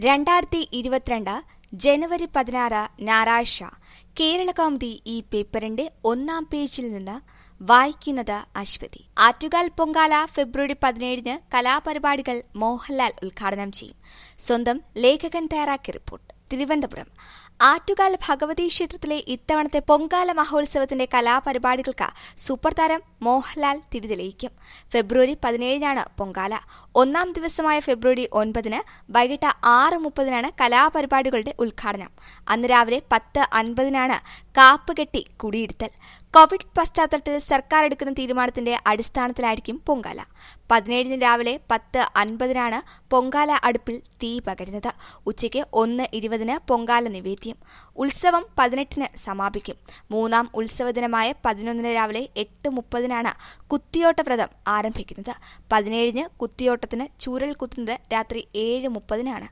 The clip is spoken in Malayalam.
രണ്ടായിരത്തി ഇരുപത്തിരണ്ട് ജനുവരി പതിനാറ് ഞായറാഴ്ച കേരളകൗമുദി ഈ പേപ്പറിന്റെ ഒന്നാം പേജിൽ നിന്ന് വായിക്കുന്നത് അശ്വതി ആറ്റുകാൽ പൊങ്കാല ഫെബ്രുവരി പതിനേഴിന് കലാപരിപാടികൾ മോഹൻലാൽ ഉദ്ഘാടനം ചെയ്യും സ്വന്തം ലേഖകൻ തയ്യാറാക്കിയ റിപ്പോർട്ട് തിരുവനന്തപുരം ആറ്റുകാൽ ഭഗവതി ക്ഷേത്രത്തിലെ ഇത്തവണത്തെ പൊങ്കാല മഹോത്സവത്തിന്റെ കലാപരിപാടികൾക്ക് സൂപ്പർ താരം മോഹൻലാൽ തിരിതെളിയിക്കും ഫെബ്രുവരി പതിനേഴിനാണ് പൊങ്കാല ഒന്നാം ദിവസമായ ഫെബ്രുവരി ഒൻപതിന് വൈകിട്ട് ആറ് മുപ്പതിനാണ് കലാപരിപാടികളുടെ ഉദ്ഘാടനം അന്ന് രാവിലെ പത്ത് അൻപതിനാണ് കാപ്പുകെട്ടി കുടിയിരുത്തൽ കോവിഡ് പശ്ചാത്തലത്തിൽ സർക്കാർ എടുക്കുന്ന തീരുമാനത്തിന്റെ അടിസ്ഥാനത്തിലായിരിക്കും പൊങ്കാല പതിനേഴിന് രാവിലെ പത്ത് അൻപതിനാണ് പൊങ്കാല അടുപ്പിൽ തീ പകരുന്നത് ഉച്ചയ്ക്ക് ഒന്ന് ഇരുപതിന് പൊങ്കാല നിവേദ്യം ഉത്സവം പതിനെട്ടിന് സമാപിക്കും മൂന്നാം ഉത്സവ ദിനമായ പതിനൊന്നിന് രാവിലെ എട്ട് മുപ്പതിനാണ് കുത്തിയോട്ട വ്രതം ആരംഭിക്കുന്നത് പതിനേഴിന് കുത്തിയോട്ടത്തിന് ചൂരൽ കുത്തുന്നത് രാത്രി ഏഴ് മുപ്പതിനാണ്